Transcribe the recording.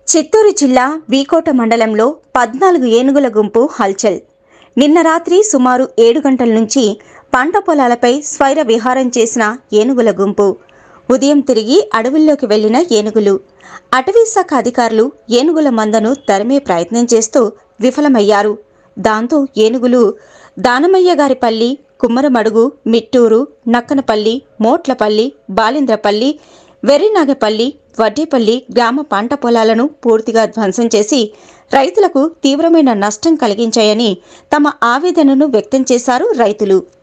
చిత్తూరు జిల్లా వీకోట మండలంలో పద్నాలుగు ఏనుగుల గుంపు హల్చల్ నిన్న రాత్రి సుమారు ఏడు గంటల నుంచి పంట పొలాలపై స్వైర విహారం చేసిన ఏనుగుల గుంపు ఉదయం తిరిగి అడవుల్లోకి వెళ్లిన ఏనుగులు అటవీ శాఖ అధికారులు ఏనుగుల మందను తరిమే ప్రయత్నం చేస్తూ విఫలమయ్యారు దాంతో ఏనుగులు దానమయ్య గారిపల్లి కుమ్మరమడుగు మిట్టూరు నక్కనపల్లి మోట్లపల్లి బాలింద్రపల్లి వెర్రినాగపల్లి వడ్డేపల్లి గ్రామ పంట పొలాలను పూర్తిగా ధ్వంసం చేసి రైతులకు తీవ్రమైన నష్టం కలిగించాయని తమ ఆవేదనను వ్యక్తం చేశారు రైతులు